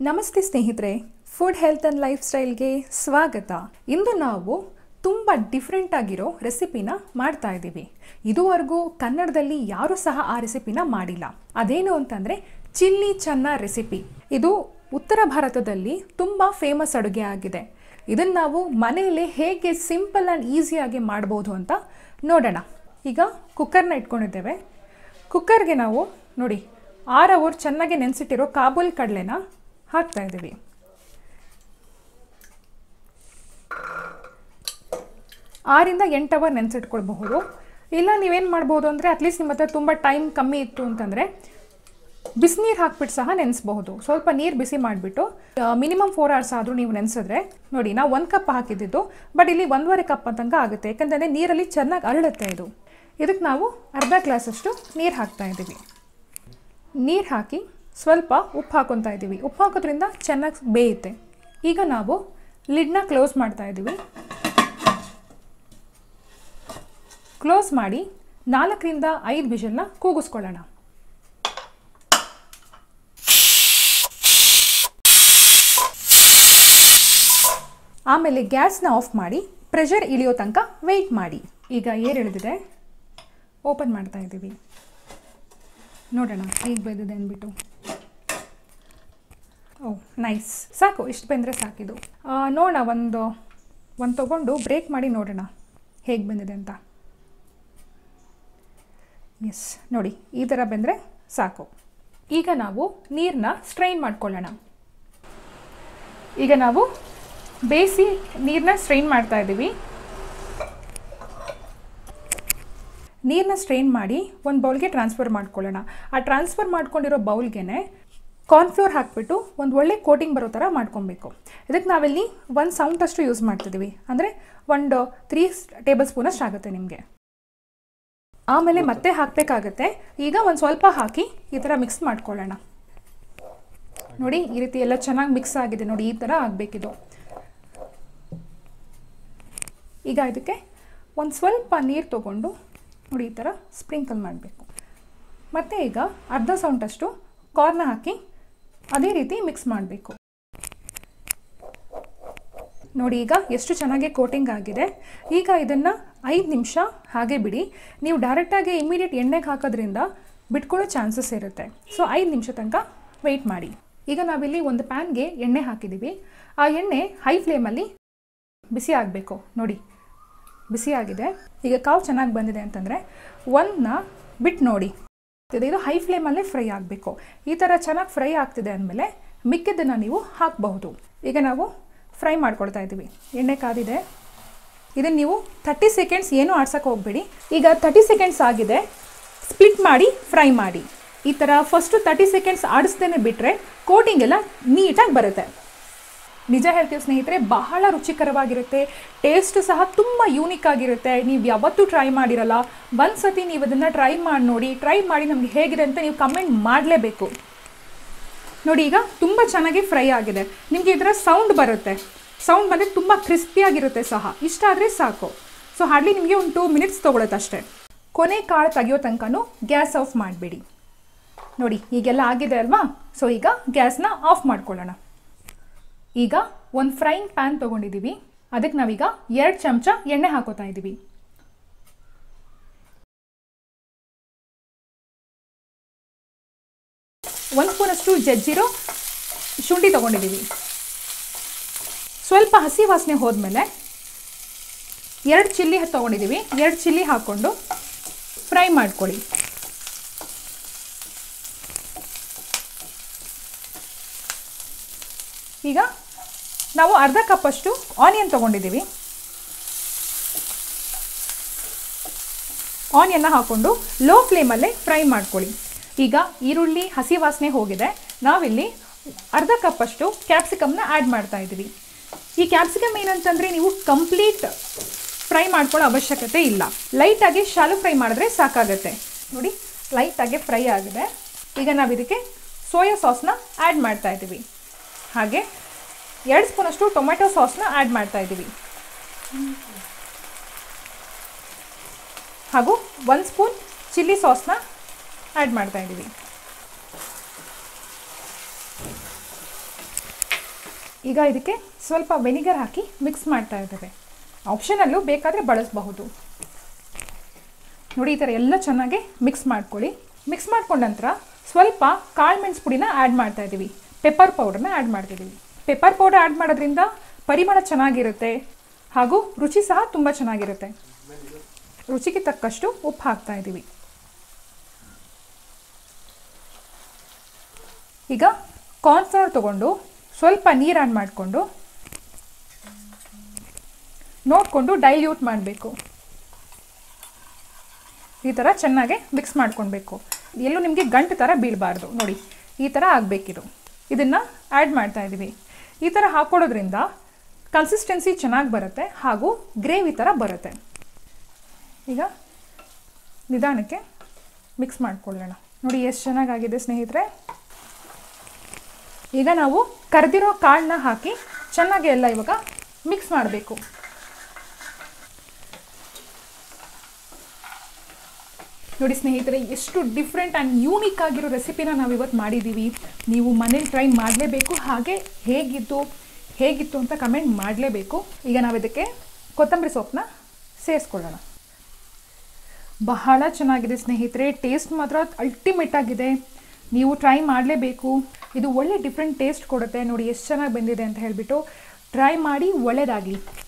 ನಮಸ್ತೆ ಸ್ನೇಹಿತರೆ food health and ಲೈಫ್ ಸ್ಟೈಲ್ಗೆ ಸ್ವಾಗತ ಇಂದು ನಾವು ತುಂಬ ಡಿಫ್ರೆಂಟ್ ಆಗಿರೋ ರೆಸಿಪಿನ ಮಾಡ್ತಾ ಇದ್ದೀವಿ ಇದುವರೆಗೂ ಕನ್ನಡದಲ್ಲಿ ಯಾರೂ ಸಹ ಆ ರೆಸಿಪಿನ ಮಾಡಿಲ್ಲ ಅದೇನು ಅಂತಂದರೆ ಚಿಲ್ಲಿ ಚನ್ನ ರೆಸಿಪಿ ಇದು ಉತ್ತರ ಭಾರತದಲ್ಲಿ ತುಂಬ ಫೇಮಸ್ ಅಡುಗೆ ಆಗಿದೆ ಇದನ್ನು ನಾವು ಮನೆಯಲ್ಲೇ ಹೇಗೆ ಸಿಂಪಲ್ ಆ್ಯಂಡ್ ಈಸಿಯಾಗಿ ಮಾಡ್ಬೋದು ಅಂತ ನೋಡೋಣ ಈಗ ಕುಕ್ಕರ್ನ ಇಟ್ಕೊಂಡಿದ್ದೇವೆ ಕುಕ್ಕರ್ಗೆ ನಾವು ನೋಡಿ ಆರು ಅವರ್ ಚೆನ್ನಾಗಿ ನೆನೆಸಿಟ್ಟಿರೋ ಕಾಬೂಲ್ ಕಡಲೆನ ಹಾಕ್ತಾ ಇದ್ದೀವಿ ಆರಿಂದ ಎಂಟು ಅವರ್ ನೆನೆಸಿಟ್ಕೊಳ್ಬಹುದು ಇಲ್ಲ ನೀವೇನು ಮಾಡ್ಬೋದು ಅಂದರೆ ಅಟ್ಲೀಸ್ಟ್ ನಿಮ್ಮ ಹತ್ರ ತುಂಬ ಟೈಮ್ ಕಮ್ಮಿ ಇತ್ತು ಅಂತಂದರೆ ಬಿಸಿನೀರು ಹಾಕ್ಬಿಟ್ಟು ಸಹ ನೆನೆಸ್ಬಹುದು ಸ್ವಲ್ಪ ನೀರು ಬಿಸಿ ಮಾಡಿಬಿಟ್ಟು ಮಿನಿಮಮ್ ಫೋರ್ ಅವರ್ಸ್ ಆದರೂ ನೀವು ನೆನೆಸಿದ್ರೆ ನೋಡಿ ನಾವು ಒಂದು ಕಪ್ ಹಾಕಿದ್ದು ಬಟ್ ಇಲ್ಲಿ ಒಂದೂವರೆ ಕಪ್ ಅಂತಂಗ ಆಗುತ್ತೆ ಯಾಕಂತಂದರೆ ನೀರಲ್ಲಿ ಚೆನ್ನಾಗಿ ಅರಳುತ್ತೆ ಇದು ಇದಕ್ಕೆ ನಾವು ಅರ್ಧ ಗ್ಲಾಸಷ್ಟು ನೀರು ಹಾಕ್ತಾ ಇದ್ದೀವಿ ನೀರು ಹಾಕಿ ಸ್ವಲ್ಪ ಉಪ್ಪು ಹಾಕೊತಾ ಇದ್ದೀವಿ ಉಪ್ಪು ಹಾಕೋದ್ರಿಂದ ಚೆನ್ನಾಗಿ ಬೇಯುತ್ತೆ ಈಗ ನಾವು ಲಿಡ್ನ ಕ್ಲೋಸ್ ಮಾಡ್ತಾ ಇದ್ದೀವಿ ಕ್ಲೋಸ್ ಮಾಡಿ ನಾಲ್ಕರಿಂದ ಐದು ವಿಷಲ್ನ ಕೂಗಿಸ್ಕೊಳ್ಳೋಣ ಆಮೇಲೆ ಗ್ಯಾಸ್ನ ಆಫ್ ಮಾಡಿ ಪ್ರೆಷರ್ ಇಳಿಯೋ ತನಕ ವೆಯ್ಟ್ ಮಾಡಿ ಈಗ ಏರ್ ಇಳಿದಿದೆ ಓಪನ್ ಮಾಡ್ತಾ ಇದ್ದೀವಿ ನೋಡೋಣ ಹೇಗೆ ಬೆಂದಿದೆ ಅಂದ್ಬಿಟ್ಟು ಓ ನೈಸ್ ಸಾಕು ಇಷ್ಟು ಬೆಂದರೆ ಸಾಕಿದು ಆ, ನೋಡೋಣ ಒಂದು ಒಂದು ತೊಗೊಂಡು ಬ್ರೇಕ್ ಮಾಡಿ ನೋಡೋಣ ಹೇಗೆ ಬಂದಿದೆ ಅಂತ ಎಸ್ ನೋಡಿ ಈ ಥರ ಬೆಂದರೆ ಸಾಕು ಈಗ ನಾವು ನೀರನ್ನ ಸ್ಟ್ರೈನ್ ಮಾಡ್ಕೊಳ್ಳೋಣ ಈಗ ನಾವು ಬೇಯಿಸಿ ನೀರನ್ನ ಸ್ಟ್ರೈನ್ ಮಾಡ್ತಾ ಇದ್ದೀವಿ ನೀರನ್ನ ಸ್ಟ್ರೈನ್ ಮಾಡಿ ಒಂದು ಬೌಲ್ಗೆ ಟ್ರಾನ್ಸ್ಫರ್ ಮಾಡ್ಕೊಳ್ಳೋಣ ಆ ಟ್ರಾನ್ಸ್ಫರ್ ಮಾಡ್ಕೊಂಡಿರೋ ಬೌಲ್ಗೆ ಕಾರ್ನ್ಫ್ಲೋರ್ ಹಾಕ್ಬಿಟ್ಟು ಒಂದು ಒಳ್ಳೆ ಕೋಟಿಂಗ್ ಬರೋ ಥರ ಮಾಡ್ಕೊಬೇಕು ಇದಕ್ಕೆ ನಾವಿಲ್ಲಿ ಒಂದು ಸೌಂಡ್ ಅಷ್ಟು ಯೂಸ್ ಮಾಡ್ತಿದ್ದೀವಿ ಅಂದರೆ ಒಂದು ತ್ರೀ ಟೇಬಲ್ ಸ್ಪೂನಷ್ಟು ಆಗುತ್ತೆ ನಿಮಗೆ ಆಮೇಲೆ ಮತ್ತೆ ಹಾಕಬೇಕಾಗತ್ತೆ ಈಗ ಒಂದು ಸ್ವಲ್ಪ ಹಾಕಿ ಈ ಥರ ಮಿಕ್ಸ್ ಮಾಡ್ಕೊಳ್ಳೋಣ ನೋಡಿ ಈ ರೀತಿ ಎಲ್ಲ ಚೆನ್ನಾಗಿ ಮಿಕ್ಸ್ ಆಗಿದೆ ನೋಡಿ ಈ ಥರ ಆಗಬೇಕಿದು ಈಗ ಇದಕ್ಕೆ ಒಂದು ಸ್ವಲ್ಪ ನೀರು ತಗೊಂಡು ನೋಡಿ ಈ ಥರ ಸ್ಪ್ರಿಂಕಲ್ ಮಾಡಬೇಕು ಮತ್ತು ಈಗ ಅರ್ಧ ಸೌಂಟಷ್ಟು ಕಾರ್ನ ಹಾಕಿ ಅದೇ ರೀತಿ ಮಿಕ್ಸ್ ಮಾಡಬೇಕು ನೋಡಿ ಈಗ ಎಷ್ಟು ಚೆನ್ನಾಗಿ ಕೋಟಿಂಗ್ ಆಗಿದೆ ಈಗ ಇದನ್ನು ಐದು ನಿಮಿಷ ಹಾಗೆ ಬಿಡಿ ನೀವು ಡೈರೆಕ್ಟಾಗಿ ಇಮಿಡಿಯೇಟ್ ಎಣ್ಣೆಗೆ ಹಾಕೋದ್ರಿಂದ ಬಿಟ್ಕೊಳ್ಳೋ ಚಾನ್ಸಸ್ ಇರುತ್ತೆ ಸೊ ಐದು ನಿಮಿಷ ತನಕ ವೆಯ್ಟ್ ಮಾಡಿ ಈಗ ನಾವಿಲ್ಲಿ ಒಂದು ಪ್ಯಾನ್ಗೆ ಎಣ್ಣೆ ಹಾಕಿದ್ದೀವಿ ಆ ಎಣ್ಣೆ ಹೈ ಫ್ಲೇಮಲ್ಲಿ ಬಿಸಿ ಆಗಬೇಕು ನೋಡಿ ಬಿಸಿ ಆಗಿದೆ ಈಗ ಕಾವು ಚೆನ್ನಾಗಿ ಬಂದಿದೆ ಅಂತಂದರೆ ಒಂದನ್ನ ಬಿಟ್ಟು ನೋಡಿ ಇದು ಇದು ಹೈ ಫ್ಲೇಮಲ್ಲೇ ಫ್ರೈ ಆಗಬೇಕು ಈ ಥರ ಚೆನ್ನಾಗಿ ಫ್ರೈ ಆಗ್ತಿದೆ ಅಂದಮೇಲೆ ಮಿಕ್ಕಿದ್ದನ್ನು ನೀವು ಹಾಕಬಹುದು ಈಗ ನಾವು ಫ್ರೈ ಮಾಡ್ಕೊಳ್ತಾ ಇದ್ದೀವಿ ಎಣ್ಣೆ ಕಾದಿದೆ ಇದನ್ನು ನೀವು ತರ್ಟಿ ಸೆಕೆಂಡ್ಸ್ ಏನೂ ಆಡ್ಸೋಕೆ ಹೋಗಬೇಡಿ ಈಗ ತರ್ಟಿ ಸೆಕೆಂಡ್ಸ್ ಆಗಿದೆ ಸ್ಪ್ಲಿಟ್ ಮಾಡಿ ಫ್ರೈ ಮಾಡಿ ಈ ಥರ ಫಸ್ಟು ತರ್ಟಿ ಸೆಕೆಂಡ್ಸ್ ಆಡಿಸ್ದೇನೆ ಬಿಟ್ಟರೆ ಕೋಟಿಂಗ್ ಎಲ್ಲ ನೀಟಾಗಿ ಬರುತ್ತೆ ನಿಜ ಹೇಳ್ತೀವಿ ಸ್ನೇಹಿತರೆ ಬಹಳ ರುಚಿಕರವಾಗಿರುತ್ತೆ ಟೇಸ್ಟ್ ಸಹ ತುಂಬ ಯೂನಿಕ್ ಆಗಿರುತ್ತೆ ನೀವು ಯಾವತ್ತೂ ಟ್ರೈ ಮಾಡಿರಲ್ಲ ಒಂದು ಸತಿ ನೀವು ಅದನ್ನು ಟ್ರೈ ಮಾಡಿ ನೋಡಿ ಟ್ರೈ ಮಾಡಿ ನಮಗೆ ಹೇಗಿದೆ ಅಂತ ನೀವು ಕಮೆಂಟ್ ಮಾಡಲೇಬೇಕು ನೋಡಿ ಈಗ ತುಂಬ ಚೆನ್ನಾಗಿ ಫ್ರೈ ಆಗಿದೆ ನಿಮಗೆ ಇದರ ಸೌಂಡ್ ಬರುತ್ತೆ ಸೌಂಡ್ ಬಂದರೆ ತುಂಬ ಕ್ರಿಸ್ಪಿಯಾಗಿರುತ್ತೆ ಸಹ ಇಷ್ಟ ಆದರೆ ಸಾಕು ಸೊ ಹಾರ್ಡ್ಲಿ ನಿಮಗೆ ಒಂದು ಟೂ ಮಿನಿಟ್ಸ್ ತೊಗೊಳುತ್ತೆ ಅಷ್ಟೇ ಕೊನೆ ಕಾಳು ತೆಗಿಯೋ ತನಕನೂ ಗ್ಯಾಸ್ ಆಫ್ ಮಾಡಬೇಡಿ ನೋಡಿ ಈಗೆಲ್ಲ ಆಗಿದೆ ಅಲ್ವಾ ಸೊ ಈಗ ಗ್ಯಾಸ್ನ ಆಫ್ ಮಾಡ್ಕೊಳ್ಳೋಣ ಈಗ ಒಂದು ಫ್ರೈಯಿಂಗ್ ಪ್ಯಾನ್ ತೊಗೊಂಡಿದ್ದೀವಿ ಅದಕ್ಕೆ ನಾವೀಗ ಎರಡು ಚಮಚ ಎಣ್ಣೆ ಹಾಕೋತಾ ಇದ್ದೀವಿ ಒಂದು ಸ್ಪೂನಷ್ಟು ಜಜ್ಜಿರೋ ಶುಂಠಿ ತೊಗೊಂಡಿದ್ದೀವಿ ಸ್ವಲ್ಪ ಹಸಿ ವಾಸನೆ ಹೋದ್ಮೇಲೆ ಎರಡು ಚಿಲ್ಲಿ ತೊಗೊಂಡಿದ್ದೀವಿ ಎರಡು ಚಿಲ್ಲಿ ಹಾಕ್ಕೊಂಡು ಫ್ರೈ ಮಾಡ್ಕೊಳ್ಳಿ ಈಗ ನಾವು ಅರ್ಧ ಕಪ್ಪಷ್ಟು ಆನಿಯನ್ ತೊಗೊಂಡಿದ್ದೀವಿ ಆನಿಯನ್ನ ಹಾಕ್ಕೊಂಡು ಲೋ ಫ್ಲೇಮಲ್ಲೇ ಫ್ರೈ ಮಾಡ್ಕೊಳ್ಳಿ ಈಗ ಈರುಳ್ಳಿ ಹಸಿ ವಾಸನೆ ಹೋಗಿದೆ ನಾವಿಲ್ಲಿ ಅರ್ಧ ಕಪ್ಪಷ್ಟು ಕ್ಯಾಪ್ಸಿಕಮ್ನ ಆ್ಯಡ್ ಮಾಡ್ತಾ ಇದ್ದೀವಿ ಈ ಕ್ಯಾಪ್ಸಿಕಮ್ ಏನಂತಂದರೆ ನೀವು ಕಂಪ್ಲೀಟ್ ಫ್ರೈ ಮಾಡ್ಕೊಳ್ಳೋ ಅವಶ್ಯಕತೆ ಇಲ್ಲ ಲೈಟಾಗಿ ಶಾಲು ಫ್ರೈ ಮಾಡಿದ್ರೆ ಸಾಕಾಗತ್ತೆ ನೋಡಿ ಲೈಟಾಗಿ ಫ್ರೈ ಆಗಿದೆ ಈಗ ನಾವು ಇದಕ್ಕೆ ಸೋಯಾ ಸಾಸ್ನ ಆ್ಯಡ್ ಮಾಡ್ತಾ ಇದ್ದೀವಿ ಹಾಗೆ ಎರಡು ಸ್ಪೂನಷ್ಟು ಟೊಮೆಟೊ ಸಾಸ್ನ ಆ್ಯಡ್ ಮಾಡ್ತಾ ಇದ್ದೀವಿ ಹಾಗೂ ಒಂದು ಸ್ಪೂನ್ ಚಿಲ್ಲಿ ಸಾಸ್ನ ಆ್ಯಡ್ ಮಾಡ್ತಾ ಇದ್ದೀವಿ ಈಗ ಇದಕ್ಕೆ ಸ್ವಲ್ಪ ವೆನಿಗರ್ ಹಾಕಿ ಮಿಕ್ಸ್ ಮಾಡ್ತಾ ಇದ್ದೇವೆ ಆಪ್ಷನಲ್ಲೂ ಬೇಕಾದರೆ ಬಳಸಬಹುದು ನೋಡಿ ಈ ಥರ ಎಲ್ಲ ಚೆನ್ನಾಗಿ ಮಿಕ್ಸ್ ಮಾಡ್ಕೊಳ್ಳಿ ಮಿಕ್ಸ್ ಮಾಡ್ಕೊಂಡ ನಂತರ ಸ್ವಲ್ಪ ಕಾಳು ಮೆಣಸು ಪುಡಿನ ಆ್ಯಡ್ ಮಾಡ್ತಾ ಇದ್ದೀವಿ ಪೆಪ್ಪರ್ ಪೌಡರ್ನ ಆ್ಯಡ್ ಮಾಡ್ತಿದ್ದೀವಿ ಪೆಪ್ಪರ್ ಪೌಡರ್ ಆ್ಯಡ್ ಮಾಡೋದ್ರಿಂದ ಪರಿಮಳ ಚೆನ್ನಾಗಿರುತ್ತೆ ಹಾಗೂ ರುಚಿ ಸಹ ತುಂಬ ಚೆನ್ನಾಗಿರುತ್ತೆ ರುಚಿಗೆ ತಕ್ಕಷ್ಟು ಉಪ್ಪು ಹಾಕ್ತಾ ಇದ್ದೀವಿ ಈಗ ಕಾರ್ನ್ಫ್ಲವರ್ ತೊಗೊಂಡು ಸ್ವಲ್ಪ ನೀರು ಆ್ಯಡ್ ಮಾಡಿಕೊಂಡು ನೋಡಿಕೊಂಡು ಡೈಲ್ಯೂಟ್ ಮಾಡಬೇಕು ಈ ಥರ ಚೆನ್ನಾಗಿ ಮಿಕ್ಸ್ ಮಾಡ್ಕೊಳ್ಬೇಕು ಎಲ್ಲೂ ನಿಮಗೆ ಗಂಟು ಥರ ಬೀಳಬಾರ್ದು ನೋಡಿ ಈ ಥರ ಆಗಬೇಕಿದು ಇದನ್ನು ಆ್ಯಡ್ ಮಾಡ್ತಾ ಇದ್ದೀವಿ ಈ ಥರ ಹಾಕ್ಕೊಳ್ಳೋದ್ರಿಂದ ಕನ್ಸಿಸ್ಟೆನ್ಸಿ ಚೆನ್ನಾಗಿ ಬರುತ್ತೆ ಹಾಗೂ ಗ್ರೇವಿ ಥರ ಬರುತ್ತೆ ಈಗ ನಿಧಾನಕ್ಕೆ ಮಿಕ್ಸ್ ಮಾಡ್ಕೊಳ್ಳೋಣ ನೋಡಿ ಎಷ್ಟು ಚೆನ್ನಾಗಾಗಿದೆ ಸ್ನೇಹಿತರೆ ಈಗ ನಾವು ಕರೆದಿರೋ ಕಾಳನ್ನ ಹಾಕಿ ಚೆನ್ನಾಗಿ ಎಲ್ಲ ಇವಾಗ ಮಿಕ್ಸ್ ಮಾಡಬೇಕು ನೋಡಿ ಸ್ನೇಹಿತರೆ ಎಷ್ಟು ಡಿಫ್ರೆಂಟ್ ಆ್ಯಂಡ್ ಯೂನಿಕ್ ಆಗಿರೋ ರೆಸಿಪಿನ ನಾವು ಇವತ್ತು ಮಾಡಿದ್ದೀವಿ ನೀವು ಮನೇಲಿ ಟ್ರೈ ಮಾಡಲೇಬೇಕು ಹಾಗೆ ಹೇಗಿತ್ತು ಹೇಗಿತ್ತು ಅಂತ ಕಮೆಂಟ್ ಮಾಡಲೇಬೇಕು ಈಗ ನಾವು ಇದಕ್ಕೆ ಕೊತ್ತಂಬರಿ ಸೊಪ್ಪನ್ನ ಸೇರಿಸ್ಕೊಳ್ಳೋಣ ಬಹಳ ಚೆನ್ನಾಗಿದೆ ಸ್ನೇಹಿತರೆ ಟೇಸ್ಟ್ ಮಾತ್ರ ಅಲ್ಟಿಮೇಟ್ ಆಗಿದೆ ನೀವು ಟ್ರೈ ಮಾಡಲೇಬೇಕು ಇದು ಒಳ್ಳೆ ಡಿಫ್ರೆಂಟ್ ಟೇಸ್ಟ್ ಕೊಡುತ್ತೆ ನೋಡಿ ಎಷ್ಟು ಚೆನ್ನಾಗಿ ಬಂದಿದೆ ಅಂತ ಹೇಳಿಬಿಟ್ಟು ಟ್ರೈ ಮಾಡಿ ಒಳ್ಳೆಯದಾಗಲಿ